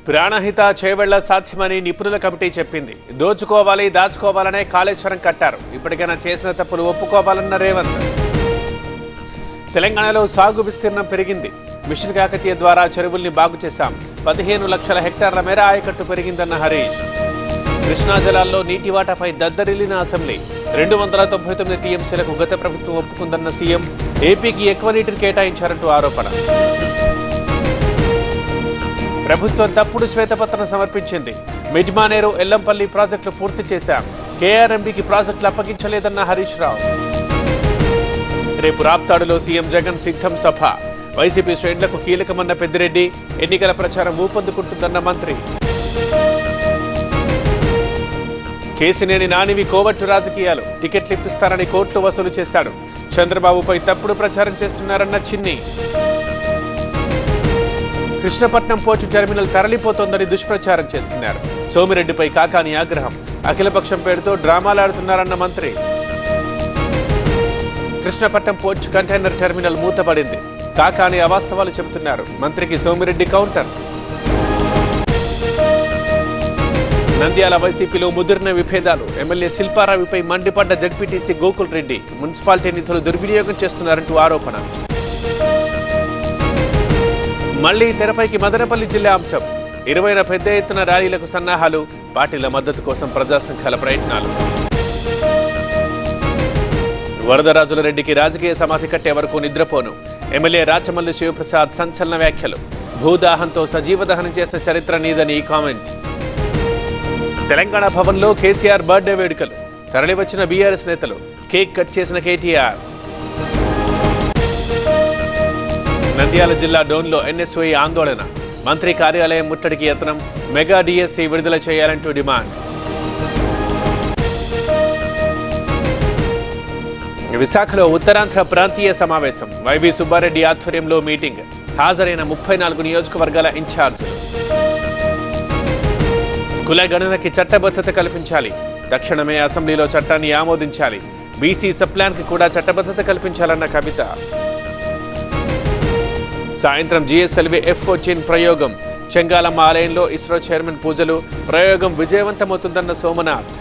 ప్రాణహిత చేవెళ్ల సాధ్యమని నిపుణుల కమిటీ చెప్పింది దోచుకోవాలి దాచుకోవాలనే కాళేశ్వరం కట్టారు ఇప్పటికైనా చేసిన తప్పులు ఒప్పుకోవాలన్న రేవంత్ తెలంగాణలో సాగు విస్తీర్ణం పెరిగింది మిషన్ కాకతీయ ద్వారా చెరువుల్ని బాగు చేశాం పదిహేను లక్షల హెక్టార్ల మేర ఆయకట్టు పెరిగిందన్న హరీష్ కృష్ణా జలాల్లో నీటి వాటాపై దద్దరిల్లిన అసెంబ్లీ రెండు వందల తొంభై తొమ్మిది టీఎంసీలకు గత ప్రభుత్వం ఒప్పుకుందన్న సీఎం ఏపీకి ఎక్కువ నీటిని కేటాయించారంటూ ఆరోపణ ప్రభుత్వం తప్పుడు శ్వేతపత్రం సమర్పించింది మిడ్మానేరు ఎల్లంపల్లి ప్రాజెక్టులు పూర్తి చేశాం కేఆర్ఎంబీకి ప్రాజెక్టులు అప్పగించలేదన్న హరీష్ రావు రేపు రాప్తాడులో సీఎం జగన్ సిద్ధం సభ వైసీపీ శ్రేణులకు కీలకమన్న పెద్దిరెడ్డి ఎన్నికల ప్రచారం ఊపందుకుంటుందన్న మంత్రి కేసినేని నానివి కోవట్టు రాజకీయాలు టికెట్లు ఇప్పిస్తారని కోర్టులు వసూలు చేశాడు చంద్రబాబుపై తప్పుడు ప్రచారం చేస్తున్నారన్న చిన్ని కృష్ణపట్నం పోర్టు టెర్మినల్ తరలిపోతోందని దుష్ప్రచారం చేస్తున్నారు సోమిరెడ్డిపై కాకాని ఆగ్రహం అఖిలపక్షం పేరుతో డ్రామాలాడుతున్నారన్న మంత్రి కృష్ణపట్నం పోర్ట్ కంటైనర్ టెర్మినల్ మూతపడింది కాకాని అవాస్తవాలు చెబుతున్నారు మంత్రికి సోమిరెడ్డి కౌంటర్ నంద్యాల వైసీపీలో ముదిరిన విభేదాలు ఎమ్మెల్యే శిల్పారావుపై మండిపడ్డ జడ్పీటీసీ గోకుల్ రెడ్డి మున్సిపాలిటీ నిధులు దుర్వినియోగం చేస్తున్నారంటూ ఆరోపణ మళ్లీ తెరపైకి మదనపల్లి జిల్లా అంశం ఇరవైన పెద్ద ఎత్తున ర్యాలీలకు సన్నాహాలు పార్టీల మద్దతు కోసం ప్రజా సంఘాల ప్రయత్నాలు వరదరాజుల రెడ్డికి రాజకీయ సమాధి కట్టే వరకు నిద్రపోను ఎమ్మెల్యే రాచమల్లి శివప్రసాద్ సంచలన వ్యాఖ్యలు భూదాహంతో సజీవ దహనం చేసిన చరిత్ర నీదని ఈ కామెంట్ తెలంగాణ భవన్లో కేసీఆర్ బర్త్డే వేడుకలు తరలివచ్చిన బీఆర్ఎస్ నేతలు కేక్ కట్ చేసిన కేటీఆర్ నంద్యాల జిల్లా డోన్లో ఎన్ఎస్వై ఆందోళన మంత్రి కార్యాలయం ముట్టడికి యత్నం మెగా డిఎస్సి విడుదల చేయాలంటూ డిమాండ్ విశాఖలో ఉత్తరాంధ్ర ప్రాంతీయ సమావేశం వైవి సుబ్బారెడ్డి ఆధ్వర్యంలో మీటింగ్ హాజరైన ముప్పై నాలుగు నియోజకవర్గాల ఇన్ఛార్జీలు కుల గణనకి చట్టబద్ధత కల్పించాలి తక్షణమే అసెంబ్లీలో చట్టాన్ని ఆమోదించాలి బీసీ సప్లాన్కి కూడా చట్టబద్ధత కల్పించాలన్న కవిత సాయంత్రం జిఎస్ఎల్వి ఎఫ్ ఫోర్టీన్ ప్రయోగం చెంగాలమ్మ ఆలయంలో ఇస్రో చైర్మన్ పూజలు ప్రయోగం విజయవంతమవుతుందన్న సోమనాథ్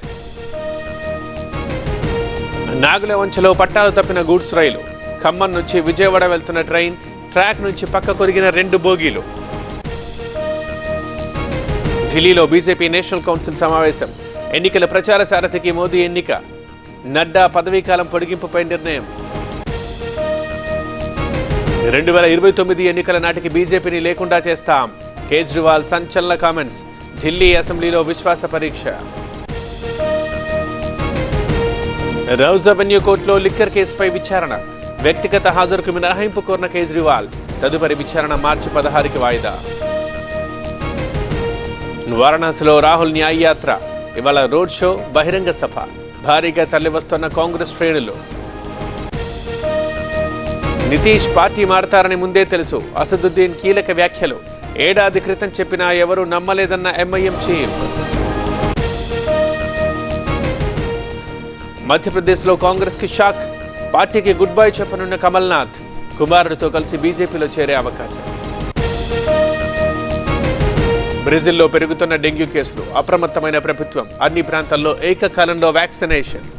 నాగుల వంచలో పట్టాలు తప్పిన గూడ్స్ రైలు ఖమ్మం నుంచి విజయవాడ వెళ్తున్న ట్రైన్ ట్రాక్ నుంచి పక్క కొరిగిన రెండు బోగీలు ఢిల్లీలో బీజేపీ నేషనల్ కౌన్సిల్ సమావేశం ఎన్నికల ప్రచార సారథికి మోదీ ఎన్నిక నడ్డా పదవీకాలం పొడిగింపుపై నిర్ణయం రెండు వేల ఇరవై తొమ్మిది ఎన్నికల నాటికి బీజేపీని లేకుండా చేస్తాం కేజ్రీవాల్ సంచలన కామెంట్స్ ఢిల్లీ అసెంబ్లీలో విశ్వాస పరీక్ష రౌజ్ అవెన్యూ కోర్టులో లిక్కర్ కేసుపై విచారణ వ్యక్తిగత హాజరుకు మినహాయింపు కోరిన కేజ్రీవాల్ తదుపరి విచారణ మార్చి పదహారుకి వాయిదా వారణాసిలో రాహుల్ న్యాయ యాత్ర ఇవాళ రోడ్ షో బహిరంగ సభ భారీగా తరలివస్తున్న కాంగ్రెస్ శ్రేణులు నితీష్ పార్టీ మారతారని ముందే తెలుసు అసదుద్దీన్ కీలక వ్యాఖ్యలు ఏడాది క్రితం చెప్పినా ఎవరూ నమ్మలేదన్న ఎంఐఎం చీఫ్ మధ్యప్రదేశ్లో కాంగ్రెస్ కి షాక్ పార్టీకి గుడ్ బై చెప్పనున్న కమల్నాథ్ కుమారుడితో కలిసి బీజేపీలో చేరే అవకాశం బ్రెజిల్లో పెరుగుతున్న డెంగ్యూ కేసులు అప్రమత్తమైన ప్రభుత్వం అన్ని ప్రాంతాల్లో ఏకకాలంలో వ్యాక్సినేషన్